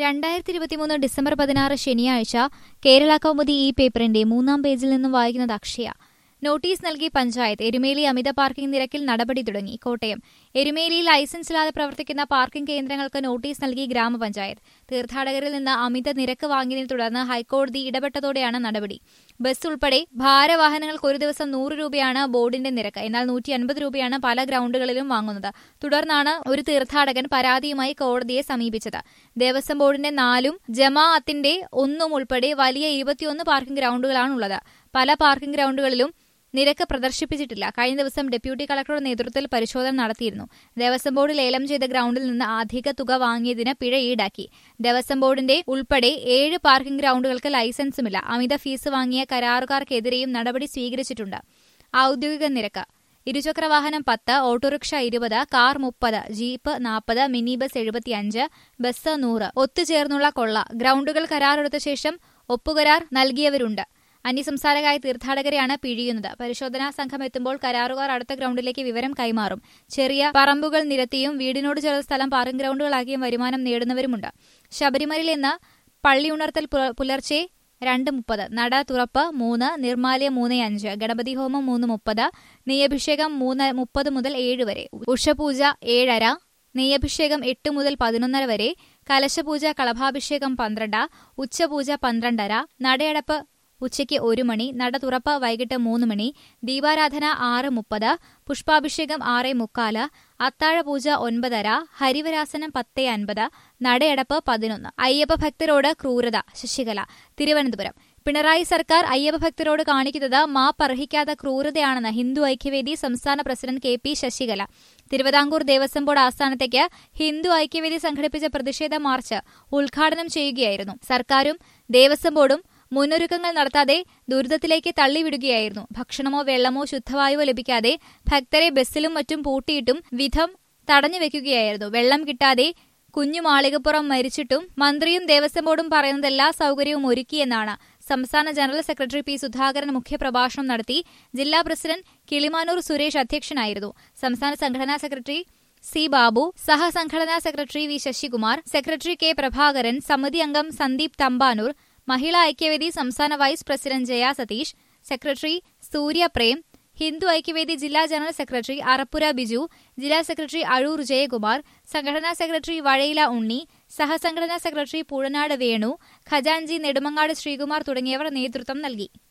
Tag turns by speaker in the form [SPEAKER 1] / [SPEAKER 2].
[SPEAKER 1] രണ്ടായിരത്തി ഇരുപത്തിമൂന്ന് ഡിസംബർ പതിനാറ് ശനിയാഴ്ച കേരള കൗമുദി ഈ പേപ്പറിന്റെ മൂന്നാം പേജിൽ നിന്നും വായിക്കുന്നത് അക്ഷയ നോട്ടീസ് നൽകി പഞ്ചായത്ത് എരുമേലി അമിത പാർക്കിംഗ് നിരക്കിൽ നടപടി തുടങ്ങി കോട്ടയം എരുമേലിയിൽ ലൈസൻസില്ലാതെ പ്രവർത്തിക്കുന്ന പാർക്കിംഗ് കേന്ദ്രങ്ങൾക്ക് നോട്ടീസ് നൽകി ഗ്രാമപഞ്ചായത്ത് തീർത്ഥാടകരിൽ നിന്ന് അമിത നിരക്ക് വാങ്ങിയതിനെ തുടർന്ന് ഹൈക്കോടതി ഇടപെട്ടതോടെയാണ് നടപടി ബസ് ഉൾപ്പെടെ ഭാരവാഹനങ്ങൾക്ക് ഒരു ദിവസം നൂറ് രൂപയാണ് ബോർഡിന്റെ നിരക്ക് എന്നാൽ നൂറ്റി അൻപത് രൂപയാണ് പല ഗ്രൗണ്ടുകളിലും വാങ്ങുന്നത് തുടർന്നാണ് ഒരു തീർത്ഥാടകൻ പരാതിയുമായി കോടതിയെ സമീപിച്ചത് ദേവസ്വം ബോർഡിന്റെ നാലും ജമാഅത്തിന്റെ ഒന്നും ഉൾപ്പെടെ വലിയ ഇരുപത്തിയൊന്ന് പാർക്കിംഗ് ഗ്രൗണ്ടുകളാണുള്ളത് പല പാർക്കിംഗ് ഗ്രൗണ്ടുകളിലും നിരക്ക് പ്രദർശിപ്പിച്ചിട്ടില്ല കഴിഞ്ഞ ദിവസം ഡെപ്യൂട്ടി കളക്ടറുടെ നേതൃത്വത്തിൽ പരിശോധന നടത്തിയിരുന്നു ദേവസ്വം ബോർഡ് ലേലം ചെയ്ത ഗ്രൗണ്ടിൽ നിന്ന് അധിക തുക വാങ്ങിയതിന് പിഴ ഈടാക്കി ദേവസ്വം ബോർഡിന്റെ ഉൾപ്പെടെ ഏഴ് പാർക്കിംഗ് ഗ്രൗണ്ടുകൾക്ക് ലൈസൻസുമില്ല അമിത ഫീസ് വാങ്ങിയ കരാറുകാർക്കെതിരെയും നടപടി സ്വീകരിച്ചിട്ടുണ്ട് ഔദ്യോഗിക നിരക്ക് ഇരുചക്രവാഹനം പത്ത് ഓട്ടോറിക്ഷ ഇരുപത് കാർ മുപ്പത് ജീപ്പ് നാൽപ്പത് മിനി ബസ് എഴുപത്തിയഞ്ച് ബസ് നൂറ് ഒത്തുചേർന്നുള്ള കൊള്ള ഗ്രൗണ്ടുകൾ കരാറെടുത്ത ശേഷം ഒപ്പുകരാർ നൽകിയവരുണ്ട് അന്യസംസ്ഥാനകായ തീർത്ഥാടകരെയാണ് പിഴിയുന്നത് പരിശോധനാ സംഘം എത്തുമ്പോൾ കരാറുകാർ അടുത്ത ഗ്രൗണ്ടിലേക്ക് വിവരം കൈമാറും ചെറിയ പറമ്പുകൾ നിരത്തിയും വീടിനോട് ചേർന്ന സ്ഥലം പാർക്കിംഗ് ഗ്രൗണ്ടുകളാക്കിയും വരുമാനം നേടുന്നവരുമുണ്ട് ശബരിമലയിൽ ഇന്ന് പള്ളിയുണർത്തൽ പുല- പുലർച്ചെ രണ്ട് മുപ്പത് നട തുറപ്പ് മൂന്ന് നിർമാല്യം മൂന്ന് അഞ്ച് ഗണപതി ഹോമം മൂന്ന് മുപ്പത് നെയ്യഭിഷേകം മൂന്ന് മുപ്പത് മുതൽ ഏഴ് വരെ ഉഷപൂജ ഏഴര നെയ്യഭിഷേകം എട്ട് മുതൽ പതിനൊന്നര വരെ കലശപൂജ കളഭാഭിഷേകം പന്ത്രണ്ട് ഉച്ചപൂജ പന്ത്രണ്ടര നടയടപ്പ് ഉച്ചയ്ക്ക് ഒരു മണി നട തുറപ്പ് വൈകിട്ട് മൂന്ന് മണി ദീപാരാധന ആറ് മുപ്പത് പുഷ്പാഭിഷേകം ആറ് മുക്കാല് അത്താഴ പൂജ ഒൻപതര ഹരിവരാസനം പത്ത് അൻപത് നടയടപ്പ് പതിനൊന്ന് അയ്യപ്പ ഭക്തരോട് ക്രൂരത ശശികല തിരുവനന്തപുരം പിണറായി സർക്കാർ അയ്യപ്പ ഭക്തരോട് കാണിക്കുന്നത് മാപ്പർഹിക്കാത്ത ക്രൂരതയാണെന്ന് ഹിന്ദു ഐക്യവേദി സംസ്ഥാന president K P Sasikala Thiruvithamkoor Devaswom board ആസ്ഥാനത്തേക്ക് ഹിന്ദു ഐക്യവേദി സംഘടിപ്പിച്ച പ്രതിഷേധ മാർച്ച് ഉദ്ഘാടനം ചെയ്യുകയായിരുന്നു സർക്കാരും ദേവസ്വം ബോർഡും മുന്നൊരുക്കങ്ങൾ നടത്താതെ ദുരിതത്തിലേക്ക് തള്ളിവിടുകയായിരുന്നു ഭക്ഷണമോ വെള്ളമോ ശുദ്ധവായുവോ ലഭിക്കാതെ ഭക്തരെ ബസ്സിലും മറ്റും പൂട്ടിയിട്ടും വിധം തടഞ്ഞു വെക്കുകയായിരുന്നു വെള്ളം കിട്ടാതെ കുഞ്ഞു മാളികപ്പുറം മരിച്ചിട്ടും മന്ത്രിയും ദേവസ്വം ബോർഡും പറയുന്നത് എല്ലാ സൗകര്യവും ഒരുക്കിയെന്നാണ് സംസ്ഥാന ജനറൽ സെക്രട്ടറി പി സുധാകരൻ മുഖ്യപ്രഭാഷണം നടത്തി ജില്ലാ പ്രസിഡന്റ് കിളിമാനൂർ സുരേഷ് അധ്യക്ഷനായിരുന്നു സംസ്ഥാന സംഘടനാ സെക്രട്ടറി സി ബാബു സഹസംഘടനാ secretary V Sasikumar secretary K Prabhakaran സമിതി അംഗം സന്ദീപ് തമ്പാനൂർ മഹിളാ ഐക്യവേദി സംസ്ഥാന vice president Jaya Satheesh secretary Surya Prem Hindu Aikyavedi ജില്ലാ ജനറൽ സെക്രട്ടറി അറപ്പുര ബിജു ജില്ലാ സെക്രട്ടറി അഴൂർ ജയകുമാർ സംഘടനാ സെക്രട്ടറി വഴയില ഉണ്ണി സഹസംഘടനാ സെക്രട്ടറി പൂഴനാട് വേണു ഖജാൻജി നെടുമങ്ങാട് ശ്രീകുമാർ തുടങ്ങിയവർ നേതൃത്വം നൽകി